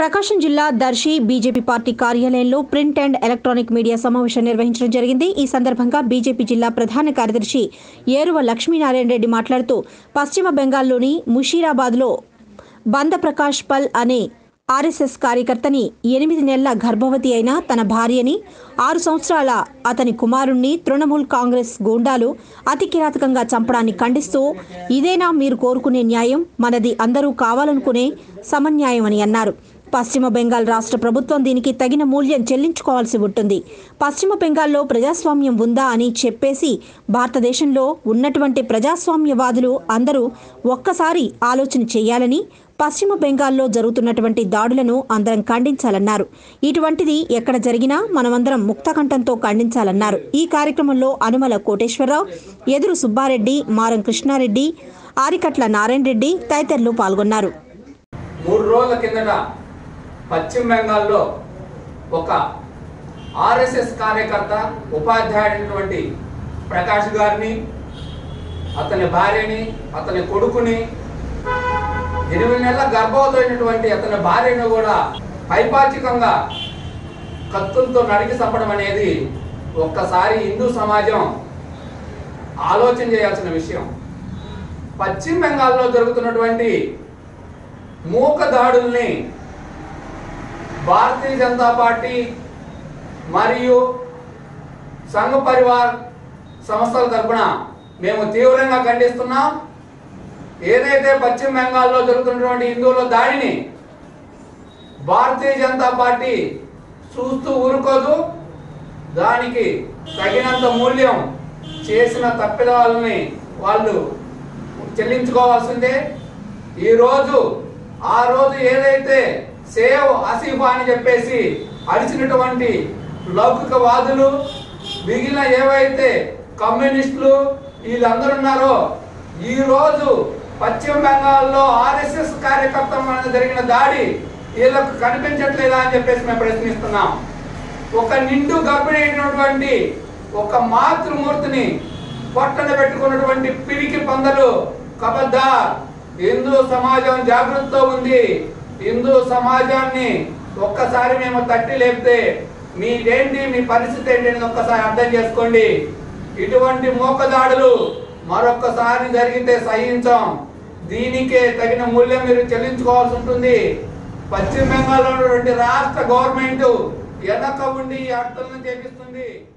ప్రకాశం జిల్లా Darsi BJP party కార్యాలయంలో print and electronic media సమావేశం నిర్వహించడం జరిగింది ఈ సందర్భంగా బీజేపీ జిల్లా ప్రధాన కార్యదర్శి ఏరువ లక్ష్మీనారాయణ రెడ్డి మాట్లాడుతూ పశ్చిమ బెంగాల్లోని ముషీరాబాద్లో బంద ప్రకాష్ పల్ అనే ఆర్ఎస్ఎస్ కార్యకర్తని ఎనిమిది నెలల గర్భవతి అయిన తన భార్యని ఆరు సంవత్సరాల అతని కుమారుణ్ణి తృణమూల్ కాంగ్రెస్ గూండాలు అతి కిరాతకంగా చంపడాన్ని ఖండిస్తూ ఇదేనా మీరు కోరుకునే న్యాయం మనది అందరూ కావాలనుకునే సమన్యాయం అని అన్నారు పశ్చిమ బెంగాల్ రాష్ట్ర ప్రభుత్వం దీనికి తగిన మూల్యం చెల్లించుకోవాల్సి ఉంటుంది పశ్చిమ బెంగాల్లో ప్రజాస్వామ్యం ఉందా అని చెప్పేసి భారతదేశంలో ఉన్నటువంటి ప్రజాస్వామ్యవాదులు అందరూ ఒక్కసారి ఆలోచన చేయాలని పశ్చిమ బెంగాల్లో జరుగుతున్నటువంటి దాడులను అందరం ఖండించాలన్నారు ఇటువంటిది ఎక్కడ జరిగినా మనమందరం ముక్తకంఠంతో ఖండించాలన్నారు ఈ కార్యక్రమంలో అనుమల కోటేశ్వరరావు ఎదురు సుబ్బారెడ్డి మారం కృష్ణారెడ్డి ఆరికట్ల నారాయణ రెడ్డి తదితరులు పాల్గొన్నారు మూడు రోజుల కిందట పశ్చిమ బెంగాల్లో ఒక ఆర్ఎస్ఎస్ కార్యకర్త ఉపాధ్యాయుడైనటువంటి ప్రకాష్ గారిని అతని భార్యని అతని కొడుకుని ఎనిమిది నెలల గర్భవతి అయినటువంటి అతని భార్యను కూడా పైపాచికంగా కత్తులతో నరికి చంపడం అనేది ఒక్కసారి హిందూ సమాజం ఆలోచన చేయాల్సిన విషయం పశ్చిమ బెంగాల్లో జరుగుతున్నటువంటి మూక దాడుల్ని భారతీయ జనతా పార్టీ మరియు సంఘ పరివార్ సంస్థల తరపున మేము తీవ్రంగా ఖండిస్తున్నాం ఏదైతే పశ్చిమ బెంగాల్లో జరుగుతున్నటువంటి హిందువుల దాడిని భారతీయ జనతా పార్టీ చూస్తూ ఊరుకోదు దానికి తగినంత మూల్యం చేసిన తప్పిదాలని వాళ్ళు చెల్లించుకోవాల్సిందే ఈరోజు ఆ రోజు ఏదైతే సేవ్ ఆసిఫా అని చెప్పేసి అడిచినటువంటి లౌకికవాదులు మిగిలిన ఏవైతే కమ్యూనిస్టులు వీళ్ళందరూ ఉన్నారో ఈ రోజు పశ్చిమ బెంగాల్లో ఆర్ఎస్ఎస్ కార్యకర్తల మీద జరిగిన దాడి వీళ్ళకు కనిపించట్లేదా అని చెప్పేసి మేము ప్రశ్నిస్తున్నాం ఒక నిండు గర్భిణి అయినటువంటి ఒక మాతృమూర్తిని పొట్టన పెట్టుకున్నటువంటి పిరికి పందలు కబద్దార్ హిందూ సమాజం జాగృతితో ఉంది హిందూ సమాజాన్ని ఒక్కసారి మేము తట్టి లేపితే మీదేంటి మీ పరిస్థితి ఏంటి అనేది ఒక్కసారి అర్థం చేసుకోండి ఇటువంటి మోకదాడులు మరొక్కసారి జరిగితే సహించాం దీనికే తగిన మూల్యం మీరు చెల్లించుకోవాల్సి ఉంటుంది పశ్చిమ బెంగాల్లో ఉన్నటువంటి రాష్ట్ర గవర్నమెంట్ వెనక ఉండి ఈ అర్థలను చేపిస్తుంది